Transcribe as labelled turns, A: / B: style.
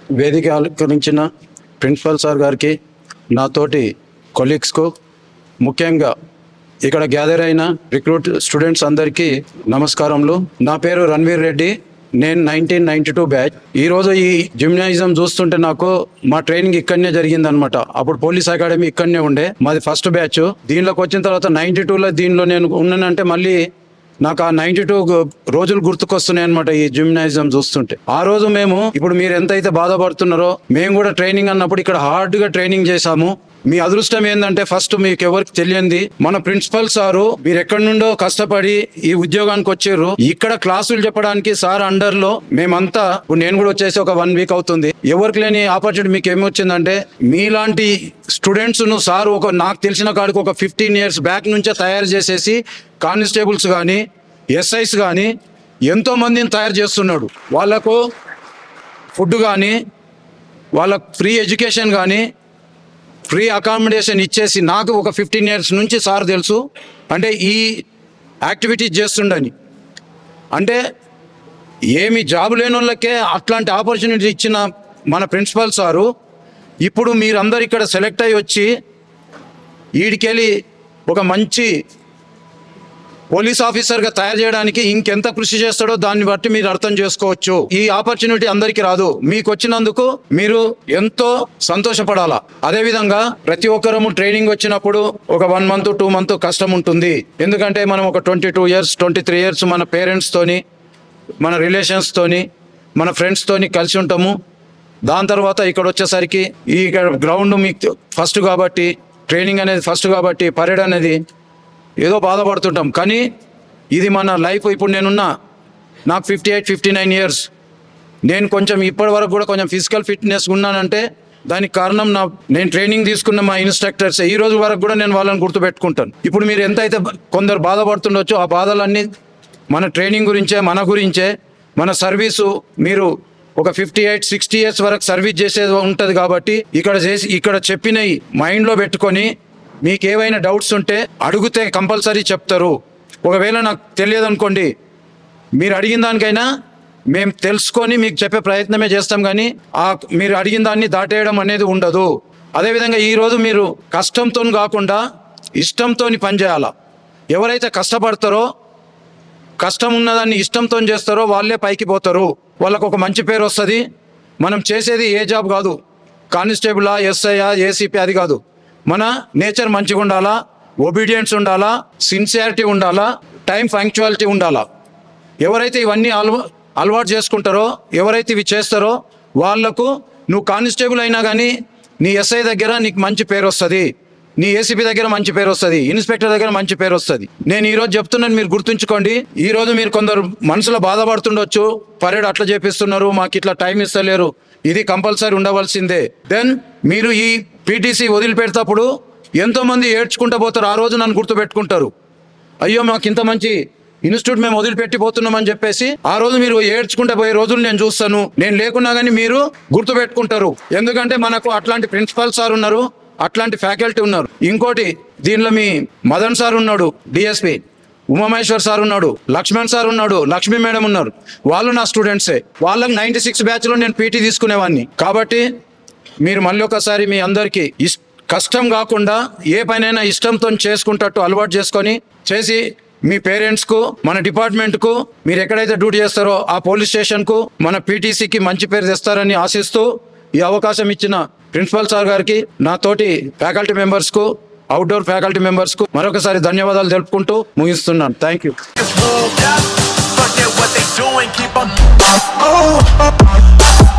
A: వేదిక అలంకరించిన principal sir గారికి నాతోటి కొలీగ్స్కు ముఖ్యంగా ఇక్కడ గ్యాదర్ అయిన రిక్రూట్ స్టూడెంట్స్ అందరికీ నమస్కారములు నా పేరు రణ్వీర్ రెడ్డి నేను నైన్టీన్ నైన్టీ టూ బ్యాచ్ ఈరోజు ఈ జిమ్నాయిజం చూస్తుంటే నాకు మా ట్రైనింగ్ ఇక్కడనే జరిగిందనమాట అప్పుడు పోలీస్ అకాడమీ ఇక్కడనే ఉండే మాది ఫస్ట్ బ్యాచ్ దీనిలోకి వచ్చిన తర్వాత నైన్టీ టూలో దీనిలో నేను ఉన్నానంటే మళ్ళీ నాకు ఆ నైన్టీ టూ రోజులు గుర్తుకొస్తున్నాయి అనమాట ఈ జిమ్నాయిజం చూస్తుంటే ఆ రోజు మేము ఇప్పుడు మీరు ఎంతైతే బాధపడుతున్నారో మేము కూడా ట్రైనింగ్ అన్నప్పుడు ఇక్కడ హార్డ్ గా ట్రైనింగ్ చేశాము మీ అదృష్టం ఏంటంటే ఫస్ట్ మీకు ఎవరికి తెలియంది మన ప్రిన్సిపల్ సారు మీరు ఎక్కడి నుండో కష్టపడి ఈ ఉద్యోగానికి వచ్చారు ఇక్కడ క్లాసులు చెప్పడానికి సార్ అండర్ లో మేమంతా ఇప్పుడు నేను కూడా వచ్చేసి ఒక వన్ వీక్ అవుతుంది ఎవరికి లేని ఆపర్చునిటీ మీకు ఏమొచ్చిందంటే మీలాంటి స్టూడెంట్స్ ను సార్ ఒక నాకు తెలిసిన కాడికి ఒక ఫిఫ్టీన్ ఇయర్స్ బ్యాక్ నుంచే తయారు చేసేసి కానిస్టేబుల్స్ కానీ ఎస్ఐస్ కానీ ఎంతో మందిని తయారు చేస్తున్నాడు వాళ్ళకు ఫుడ్ కానీ వాళ్ళ ఫ్రీ ఎడ్యుకేషన్ కానీ ఫ్రీ అకామిడేషన్ ఇచ్చేసి నాకు ఒక ఫిఫ్టీన్ ఇయర్స్ నుంచి సార్ తెలుసు అంటే ఈ యాక్టివిటీస్ చేస్తుండని అంటే ఏమి జాబ్ లేని వాళ్ళకే అట్లాంటి ఆపర్చునిటీ ఇచ్చిన మన ప్రిన్సిపల్ సారు ఇప్పుడు మీరందరు ఇక్కడ సెలెక్ట్ అయ్యి వచ్చి వీడికెళ్ళి ఒక మంచి పోలీస్ ఆఫీసర్గా తయారు చేయడానికి ఇంకెంత కృషి చేస్తాడో దాన్ని బట్టి మీరు అర్థం చేసుకోవచ్చు ఈ ఆపర్చునిటీ అందరికీ రాదు మీకు వచ్చినందుకు మీరు ఎంతో సంతోషపడాలా అదే విధంగా ప్రతి ఒక్కరము ట్రైనింగ్ వచ్చినప్పుడు ఒక వన్ మంత్ టూ మంత్ కష్టం ఉంటుంది ఎందుకంటే మనం ఒక twenty two years twenty three years మన పేరెంట్స్ తోని మన రిలేషన్స్ తోని మన ఫ్రెండ్స్ తోని కలిసి ఉంటాము దాని తర్వాత ఇక్కడ వచ్చేసరికి ఈ గ్రౌండ్ మీకు ఫస్ట్ కాబట్టి ట్రైనింగ్ అనేది ఫస్ట్ కాబట్టి పరేడ్ అనేది ఏదో బాధపడుతుంటాం కానీ ఇది మన లైఫ్ ఇప్పుడు నేనున్నా నాకు fifty eight fifty nine years నేను కొంచెం ఇప్పటి వరకు కూడా కొంచెం ఫిజికల్ ఫిట్నెస్ ఉన్నానంటే దానికి కారణం నా నేను ట్రైనింగ్ తీసుకున్న మా ఇన్స్ట్రక్టర్స్ ఈ రోజు వరకు కూడా నేను వాళ్ళని గుర్తుపెట్టుకుంటాను ఇప్పుడు మీరు ఎంతైతే బ- కొందరు బాధపడుతుండొచ్చో ఆ బాధలన్నీ మన ట్రైనింగ్ గురించే మన గురించే మన సర్వీసు మీరు ఒక ఫిఫ్టీ ఎయిట్ సిక్స్టీ ఇయర్స్ వరకు సర్వీస్ చేసేది ఉంటుంది కాబట్టి ఇక్కడ చేసి ఇక్కడ చెప్పినవి మైండ్లో పెట్టుకొని మీకు ఏవైనా డౌట్స్ ఉంటే అడిగితే కంపల్సరీ చెప్తారు ఒకవేళ నాకు తెలియదు అనుకోండి మీరు అడిగిన దానికైనా మేము తెలుసుకొని మీకు చెప్పే ప్రయత్నమే చేస్తాం కానీ ఆ మీరు అడిగిన దాన్ని దాటేయడం అనేది ఉండదు అదేవిధంగా ఈరోజు మీరు కష్టంతో కాకుండా ఇష్టంతో పనిచేయాలా ఎవరైతే కష్టపడతారో కష్టం ఉన్నదాన్ని ఇష్టంతో చేస్తారో వాళ్ళే పైకి పోతారు వాళ్ళకు ఒక మంచి పేరు వస్తుంది మనం చేసేది ఏ జాబ్ కాదు కానిస్టేబులా ఎస్ఐయా ఏసీపీ అది కాదు మన నేచర్ మంచిగా ఉండాలా ఒబీడియన్స్ ఉండాలా సిన్సియారిటీ ఉండాలా టైం ఫంక్చువాలిటీ ఉండాలా ఎవరైతే ఇవన్నీ అలవా అలవాటు చేసుకుంటారో ఎవరైతే ఇవి చేస్తారో వాళ్లకు నువ్వు కానిస్టేబుల్ అయినా కానీ నీ ఎస్ఐ దగ్గర నీకు మంచి పేరు వస్తుంది నీ ఏసీపీ దగ్గర మంచి పేరు వస్తుంది ఇన్స్పెక్టర్ దగ్గర మంచి పేరు వస్తుంది నేను ఈ రోజు చెప్తున్నాను మీరు గుర్తుంచుకోండి ఈ రోజు మీరు కొందరు మనసులో బాధపడుతుండొచ్చు పరేడ్ అట్లా చేపిస్తున్నారు మాకు ఇట్లా టైం ఇస్తలేరు ఇది కంపల్సరీ ఉండవలసిందే దెన్ మీరు ఈ పీటీసీ వదిలిపెడతప్పుడు ఎంతో మంది ఏడ్చుకుంటూ పోతారు ఆ రోజు నన్ను గుర్తుపెట్టుకుంటారు అయ్యో మాకు ఇంత మంచి ఇన్స్టిట్యూట్ మేము వదిలిపెట్టిపోతున్నామని చెప్పేసి ఆ రోజు మీరు ఏడ్చుకుంటే పోయే రోజులు నేను చూస్తాను నేను లేకున్నా కానీ మీరు గుర్తుపెట్టుకుంటారు ఎందుకంటే మనకు అట్లాంటి ప్రిన్సిపల్ సార్ ఉన్నారు అట్లాంటి ఫ్యాకల్టీ ఉన్నారు ఇంకోటి దీనిలో మీ మదన్ సార్ ఉన్నాడు డిఎస్పి ఉమామహేశ్వర్ సార్ ఉన్నాడు లక్ష్మణ్ సార్ ఉన్నాడు లక్ష్మీ మేడం ఉన్నారు వాళ్ళు నా స్టూడెంట్సే వాళ్ళకి నైన్టీ సిక్స్ బ్యాచ్లో నేను పీటీ తీసుకునేవాడిని కాబట్టి మీరు మళ్ళీ ఒకసారి మీ అందరికీ ఇష్ కష్టం కాకుండా ఏ పనైనా ఇష్టంతో చేసుకుంటట్టు అలవాటు చేసుకొని చేసి మీ పేరెంట్స్కు మన డిపార్ట్మెంట్కు మీరు ఎక్కడైతే డ్యూటీ చేస్తారో ఆ పోలీస్ స్టేషన్కు మన పీటీసీకి మంచి పేరు తెస్తారని ఆశిస్తూ ఈ అవకాశం ఇచ్చిన ప్రిన్సిపల్ సార్ గారికి నా తోటి ఫ్యాకల్టీ మెంబర్స్కు అవుట్డోర్ ఫ్యాకల్టీ మెంబర్స్కు మరొకసారి ధన్యవాదాలు తెలుపుకుంటూ ముగిస్తున్నాను thank you
B: Just moved up. Forget what they doing, keep on.